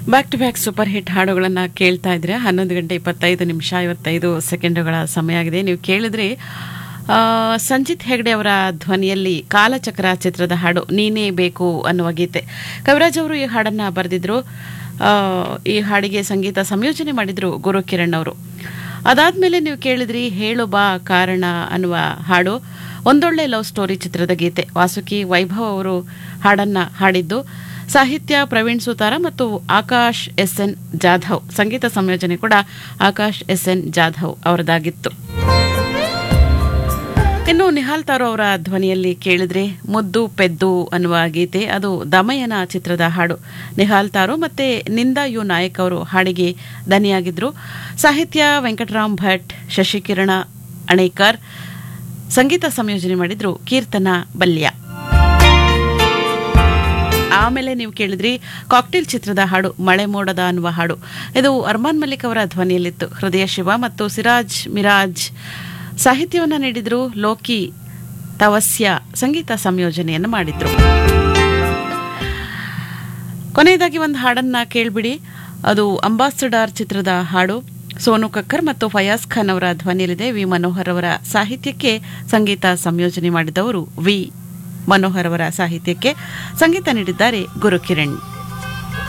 back to back super hit ಹಾಡುಗಳನ್ನು ಕೇಳ್ತಾ ಇದ್ರೆ ಹನ್ನೊಂದು ಗಂಟೆ ಇಪ್ಪತ್ತೈದು ನಿಮಿಷ ಐವತ್ತೈದು ಸೆಕೆಂಡುಗಳ ಸಮಯ ಆಗಿದೆ ನೀವು ಕೇಳಿದ್ರಿ ಆ, ಸಂಜಿತ್ ಹೆಗ್ಡೆ ಅವರ ಧ್ವನಿಯಲ್ಲಿ ಕಾಲಚಕ್ರ ಚಿತ್ರದ ಹಾಡು ನೀನೇ ಬೇಕು ಅನ್ನುವ ಗೀತೆ ಕವಿರಾಜ್ ಅವರು ಈ ಹಾಡನ್ನು ಬರೆದಿದ್ರು ಆ, ಈ ಹಾಡಿಗೆ ಸಂಗೀತ ಸಂಯೋಜನೆ ಮಾಡಿದ್ರು ಗುರು ಕಿರಣ್ ಅವರು ಅದಾದ್ಮೇಲೆ ನೀವು ಕೇಳಿದ್ರಿ ಹೇಳು ಬಾ ಕಾರಣ ಅನ್ನುವ ಹಾಡು ಒಂದೊಳ್ಳೆ ಲವ್ ಸ್ಟೋರಿ ಚಿತ್ರದ ಗೀತೆ ವಾಸುಕಿ ವೈಭವ್ ಅವರು ಹಾಡನ್ನ ಹಾಡಿದ್ದು ಸಾಹಿತ್ಯ ಪ್ರವೀಣ್ ಸುತಾರ ಮತ್ತು ಆಕಾಶ್ ಎಸ್ ಎನ್ ಜಾಧವ್ ಸಂಗೀತ ಸಂಯೋಜನೆ ಕೂಡ ಆಕಾಶ್ ಎಸ್ ಎನ್ ಜಾಧವ್ ಅವರದಾಗಿತ್ತು ಇನ್ನು ನಿಹಾಲ್ ತಾರೋ ಅವರ ಧ್ವನಿಯಲ್ಲಿ ಕೇಳಿದ್ರೆ ಮುದ್ದು ಪೆದ್ದು ಅನ್ನುವ ಗೀತೆ ಅದು ದಮಯನ ಚಿತ್ರದ ಹಾಡು ನಿಹಾಲ್ ತಾರೋ ಮತ್ತೆ ನಿಂದಾ ಯು ನಾಯಕ್ ಅವರು ಹಾಡಿಗೆ ದನಿಯಾಗಿದ್ರು ಸಾಹಿತ್ಯ ವೆಂಕಟರಾಮ್ ಭಟ್ ಶಶಿಕಿರಣ ಅಣೇಕರ್ ಸಂಗೀತ ಸಂಯೋಜನೆ ಮಾಡಿದ್ರು ಕೀರ್ತನ ಬಲ್ಯ ಆಮೇಲೆ ನೀವು ಕೇಳಿದ್ರಿ ಕಾಕ್ಟೇಲ್ ಚಿತ್ರದ ಹಾಡು ಮಳೆ ಮೋಡದ ಅನ್ನುವ ಹಾಡು ಇದು ಅರ್ಮಾನ್ ಮಲ್ಲಿಕ್ ಅವರ ಧ್ವನಿಯಲ್ಲಿತ್ತು ಹೃದಯ ಶಿವ ಮತ್ತು ಸಿರಾಜ್ ಮಿರಾಜ್ ಸಾಹಿತ್ಯವನ್ನು ನೀಡಿದ್ರು ಲೋಕಿ ತವಸ್ಯ ಸಂಗೀತ ಸಂಯೋಜನೆಯನ್ನು ಮಾಡಿದ್ರು ಕೊನೆಯದಾಗಿ ಒಂದು ಹಾಡನ್ನ ಕೇಳ್ಬಿಡಿ ಅದು ಅಂಬಾಸಡಾರ್ ಚಿತ್ರದ ಹಾಡು ಸೋನು ಕಕ್ಕರ್ ಮತ್ತು ಫಯಾಜ್ ಖಾನ್ ಅವರ ಧ್ವನಿಯಲ್ಲಿದೆ ವಿ ಮನೋಹರ್ ಅವರ ಸಾಹಿತ್ಯಕ್ಕೆ ಸಂಗೀತ ಸಂಯೋಜನೆ ಮಾಡಿದವರು ವಿ ಮನೋಹರ್ ಅವರ ಸಾಹಿತ್ಯಕ್ಕೆ ಸಂಗೀತ ನೀಡಿದ್ದಾರೆ ಗುರು ಕಿರಣ್